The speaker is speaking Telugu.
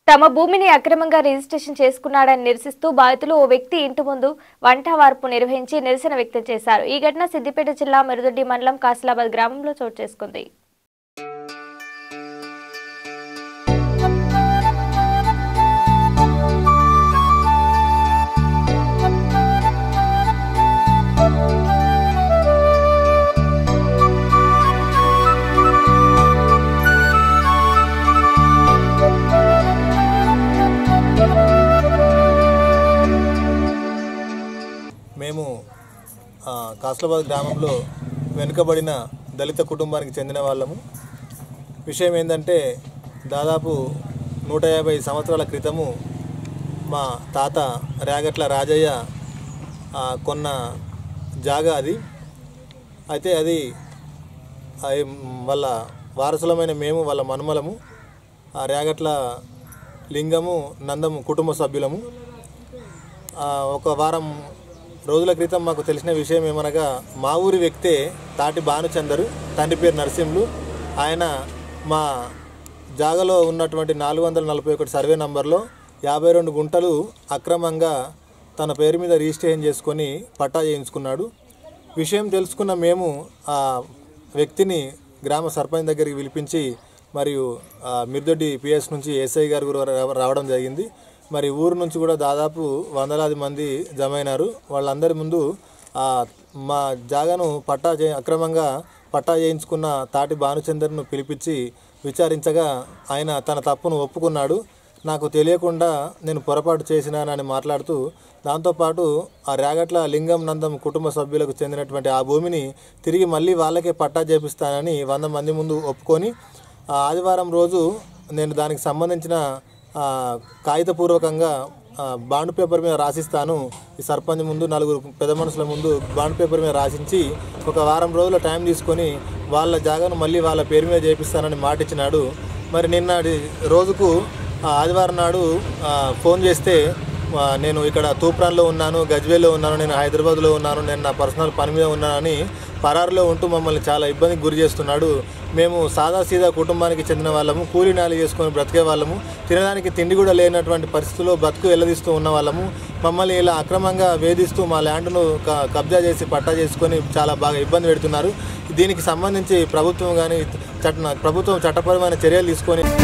తమ భూమిని అక్రమంగా రిజిస్ట్రేషన్ చేసుకున్నాడని నిరసిస్తూ బాధితులు ఓ వ్యక్తి ఇంటి ముందు వంట వార్పు నిర్వహించి నిరసన వ్యక్తం చేశారు ఈ ఘటన సిద్దిపేట జిల్లా మెరుదొడ్డి మండలం కాసిలాబాద్ గ్రామంలో చోటు చేసుకుంది మేము ఆ, కాస్లాబాద్ గ్రామంలో వెనుకబడిన దళిత కుటుంబానికి చెందిన వాళ్ళము విషయం ఏంటంటే దాదాపు నూట యాభై సంవత్సరాల క్రితము మా తాత రేగట్ల రాజయ్య ఆ, కొన్న జాగా అది అయితే అది అది వాళ్ళ వారసులమైన మేము వాళ్ళ మనుమలము ఆ రేగట్ల లింగము నందము కుటుంబ సభ్యులము ఆ, ఒక వారం రోజుల క్రితం మాకు తెలిసిన విషయం ఏమనగా మా ఊరి వ్యక్తే తాటి భానుచందరు తండ్రి పేరు నరసింహులు ఆయన మా జాగలో ఉన్నటువంటి నాలుగు వందల నలభై ఒకటి సర్వే నంబర్లో యాభై రెండు గుంటలు అక్రమంగా తన పేరు మీద రిజిస్ట్రేషన్ చేసుకొని పట్టా చేయించుకున్నాడు విషయం తెలుసుకున్న మేము ఆ వ్యక్తిని గ్రామ సర్పంచ్ దగ్గరికి పిలిపించి మరియు ఆ, మిర్దొడ్డి పిఎస్ నుంచి ఎస్ఐ గారు కూడా రా- రావడం జరిగింది మరి ఊరు నుంచి కూడా దాదాపు వందలాది మంది జమైనారు వాళ్ళందరి ముందు ఆ, మా జాగాను పట్టా చే అక్రమంగా పట్టా చేయించుకున్న తాటి భానుచందర్ను పిలిపించి విచారించగా ఆయన తన తప్పును ఒప్పుకున్నాడు నాకు తెలియకుండా నేను పొరపాటు చేసినానని మాట్లాడుతూ దాంతోపాటు ఆ రేగట్ల లింగం నందం కుటుంబ సభ్యులకు చెందినటువంటి ఆ భూమిని తిరిగి మళ్ళీ వాళ్ళకే పట్టా చేపిస్తానని వంద మంది ముందు ఒప్పుకొని ఆ ఆదివారం రోజు నేను దానికి సంబంధించిన ఆ, కాగితపూర్వకంగా ఆ, బాండ్ పేపర్ మీద రాసిస్తాను ఈ సర్పంచ్ ముందు నలుగురు పెద్ద మనుషుల ముందు బాండ్ పేపర్ మీద రాసించి ఒక వారం రోజుల టైం తీసుకొని వాళ్ళ జాగాను మళ్ళీ వాళ్ళ పేరు మీద చేపిస్తానని మాట ఇచ్చినాడు మరి నిన్నటి రోజుకు ఆ, ఆదివారం నాడు ఆ, ఫోన్ చేస్తే ఆ, నేను ఇక్కడ తూప్రాన్లో ఉన్నాను గజ్వేల్లో ఉన్నాను నేను హైదరాబాద్లో ఉన్నాను నేను నా పర్సనల్ పని మీద ఉన్నానని పరారులో ఉంటూ మమ్మల్ని చాలా ఇబ్బందికి గురి చేస్తున్నాడు మేము సాదా సీదా కుటుంబానికి చెందిన వాళ్ళము కూలీ నాలి చేసుకొని బ్రతికే వాళ్ళము తినడానికి తిండి కూడా లేనటువంటి పరిస్థితుల్లో బతుకు వెళ్ళదీస్తూ ఉన్న వాళ్ళము మమ్మల్ని ఇలా అక్రమంగా వేధిస్తూ మా ల్యాండ్ను క- కబ్జా చేసి పట్టా చేసుకొని చాలా బాగా ఇబ్బంది పెడుతున్నారు దీనికి సంబంధించి ప్రభుత్వం కానీ చట్ట ప్రభుత్వం చట్టపరమైన చర్యలు తీసుకొని